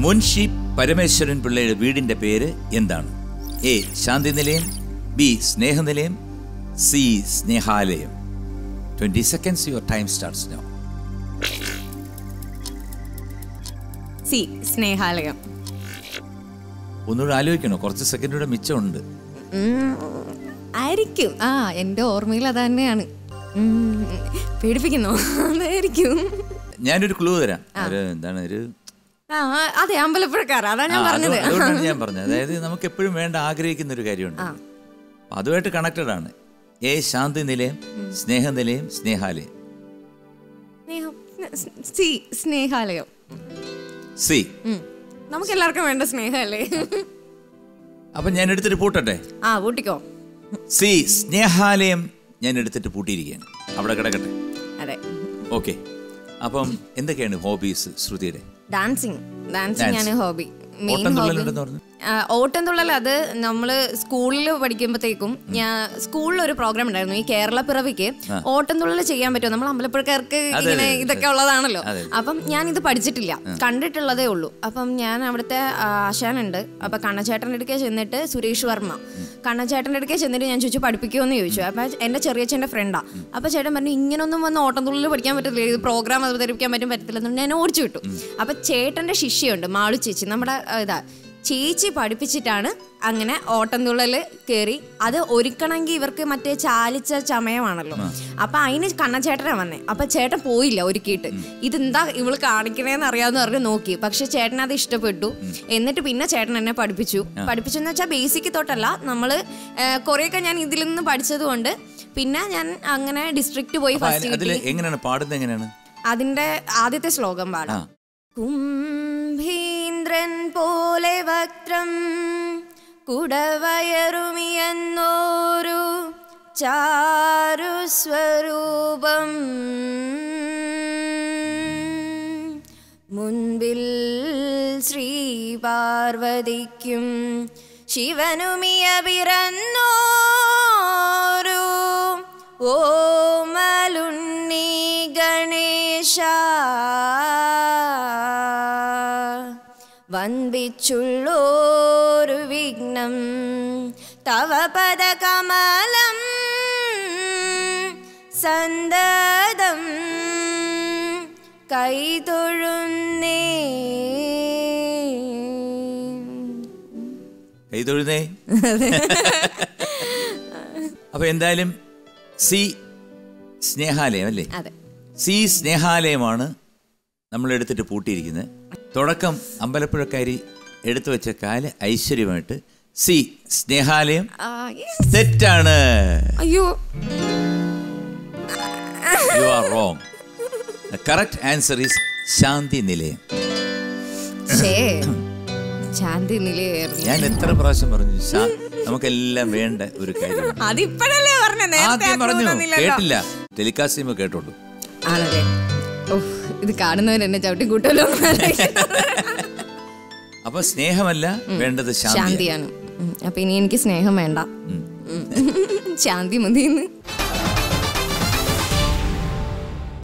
മുൻഷി പരമേശ്വരൻ പിള്ളയുടെ വീടിന്റെ പേര് എന്താണ് A Shanthi Nilayam B Snehanilayam C Snehalayam twenty seconds your time starts no C Snehalayam ഒന്നുകൂടെ ആലോചിക്കണോ കുറച്ച് സെക്കൻഡൂടെ മിച്ചമുണ്ട് ഉം, ആയിരിക്കും ആ എൻ്റെ ഓർമ്മയിൽ അത് തന്നെയാണ് ഉം, പേടിപ്പിക്കുന്നോ അതായിരിക്കും ഞാനൊരു ക്ലൂ തരാം ഒരു എന്താണ് ഒരു ആ അതെ അമ്പലപ്പുഴക്കാർ അതാ ഞാൻ ആ, അത് പറഞ്ഞത് അതുകൊണ്ടാണ് ഞാൻ പറഞ്ഞത് അതായത് നമുക്ക് എപ്പോഴും വേണ്ട ആഗ്രഹിക്കുന്ന ഒരു കാര്യമുണ്ട് അപ്പൊ അതുമായിട്ട് കണക്റ്റഡ് ആണ് എ ശാന്തി നിലയം സ്നേഹനിലയം സ്നേഹാലയം സ്നേഹം സി സ്നേഹാലയം സി ഉം. നമുക്ക് എല്ലാവർക്കും വേണ്ട സ്നേഹമല്ലേ അപ്പൊ ഞാൻ എടുത്തിട്ട് പൂട്ടട്ടെ ആ കൂട്ടിക്കോ സി സ്നേഹാലയം ഞാൻ എടുത്തിട്ട് പൂട്ടിയിരിക്കുകയാണ് അവിടെ കിടക്കട്ടെ അതെ ഓക്കെ അപ്പം എന്തൊക്കെയാണ് ഹോബീസ് ശ്രുതിയുടെ ഡാൻസിങ് ഡാൻസിങ് ആണ് ഹോബി മെയിൻ ഓട്ടം ഹോബി തുള്ളലുണ്ടെന്ന് പറഞ്ഞു ഓട്ടം തുള്ളൽ അത് നമ്മൾ സ്കൂളിൽ പഠിക്കുമ്പോഴത്തേക്കും ഞാൻ സ്കൂളിൽ ഒരു പ്രോഗ്രാം ഉണ്ടായിരുന്നു ഈ കേരള പിറവിക്ക് ഓട്ടം തുള്ളൽ ചെയ്യാൻ പറ്റുമോ നമ്മൾ അമ്പലപ്പുഴക്കാർക്ക് ഇങ്ങനെ ഇതൊക്കെ ഉള്ളതാണല്ലോ അപ്പം ഞാൻ ഇത് പഠിച്ചിട്ടില്ല കണ്ടിട്ടുള്ളതേ ഉള്ളൂ അപ്പം ഞാൻ അവിടുത്തെ ആ, ആശാനുണ്ട് അപ്പൊ കണ്ണച്ചേട്ടൻ്റെ അടുക്കെ ചെന്നിട്ട് സുരേഷ് വർമ്മ കണ്ണച്ചേട്ടൻ്റെ അടുക്കെ ചെന്നിട്ട് ഞാൻ ചോദിച്ചു പഠിപ്പിക്കുമോ എന്ന് ചോദിച്ചു അപ്പൊ എന്റെ ചെറിയച്ഛൻ്റെ ഫ്രണ്ടാ അപ്പൊ ചേട്ടൻ പറഞ്ഞു ഇങ്ങനൊന്നും വന്ന് ഓട്ടം തുള്ളൽ പഠിക്കാൻ പറ്റത്തില്ല ഇത് പ്രോഗ്രാം അവതരിപ്പിക്കാൻ പറ്റും പറ്റത്തില്ല എന്നുകൊണ്ട് ഞാൻ ഓടിച്ചു വിട്ടു അപ്പൊ ചേട്ടന്റെ ശിഷ്യയുണ്ട് മാളു ചേച്ചി നമ്മുടെ ആ, ഇതാ ചേച്ചി പഠിപ്പിച്ചിട്ടാണ് അങ്ങനെ ഓട്ടംതുള്ളൽ കയറി അത് ഒരുക്കണമെങ്കിൽ ഇവർക്ക് മറ്റേ ചാലിച്ച ചമയമാണല്ലോ അപ്പൊ അതിന് കണ്ണച്ചേട്ടനാ വന്നേ അപ്പൊ ചേട്ടൻ പോയില്ല ഒരുക്കിയിട്ട് ഇതെന്താ ഇവള് കാണിക്കണേന്ന് അറിയാന്ന് പറഞ്ഞ് നോക്കി പക്ഷെ ചേട്ടൻ അത് ഇഷ്ടപ്പെട്ടു എന്നിട്ട് പിന്നെ ചേട്ടൻ എന്നെ പഠിപ്പിച്ചു പഠിപ്പിച്ചെന്ന് വെച്ചാൽ ബേസിക് തൊട്ടല്ല നമ്മള് കുറെയൊക്കെ ഞാൻ ഇതിൽ നിന്ന് പഠിച്ചത് കൊണ്ട് പിന്നെ ഞാൻ അങ്ങനെ ഡിസ്ട്രിക്ട് പോയി അപ്പൊ ഫസ്റ്റ് അതിൽ എങ്ങനെയാണ് പാടുന്നത് എങ്ങനെയാണ് അതിന്റെ ആദ്യത്തെ ശ്ലോകം ആ പാടാം കുംഭീന്ദ്രൻ പോലെ വക്രം കുടവയറുമിയെന്നോരു ചാരുസ്വരൂപം മുൻപിൽ ശ്രീ പാർവതിക്കും ശിവനുമിയ പിറന്നോരു ഓമലുണ്ണി ഗണേശ വൻപിച്ചുള്ളോരു വിഘ്നം തവ പദകമലം സന്തതം കൈതൊഴുന്നേ കൈ തൊഴുന്നേ അപ്പൊ എന്തായാലും സി സ്നേഹാലയം അല്ലേ അതെ സി സ്നേഹാലയമാണ് നമ്മൾ എടുത്തിട്ട് പൂട്ടിയിരിക്കുന്നത് തുടക്കം അമ്പലപ്പുഴക്കാരി എടുത്തു വെച്ച കാല് ഐശ്വര്യമായിട്ട് സി സ്നേഹാലയം ആ, yes. തെറ്റാണ് അയ്യോ you are wrong correct answer is Shanthi Nilayam ഷേ ശാന്തി നിലയായിരുന്നു ഞാൻ എത്ര പ്രാവശ്യം പറഞ്ഞു ശാ- നമുക്കെല്ലാം വേണ്ട ഒരു കാര്യം അതിപ്പോഴല്ലേ പറഞ്ഞ നേരത്തെ ആദ്യം പറഞ്ഞു ആക്കണമെന്നൊന്നുമില്ലല്ലോ. കേട്ടില്ല ടെലികാസ്റ്റ് ചെയ്യുമ്പോൾ കേട്ടോളൂ ആണല്ലേ ഓഹ് ഇത് കാണുന്നവർ എന്നെ ചവിട്ടി കൂട്ടല്ലോ അപ്പൊ സ്നേഹമല്ല വേണ്ടത് ശാന്തി ശാന്തിയാണ് ഉം. അപ്പൊ ഇനി എനിക്ക് സ്നേഹം വേണ്ട ഉം. ശാന്തി മതിയെന്ന്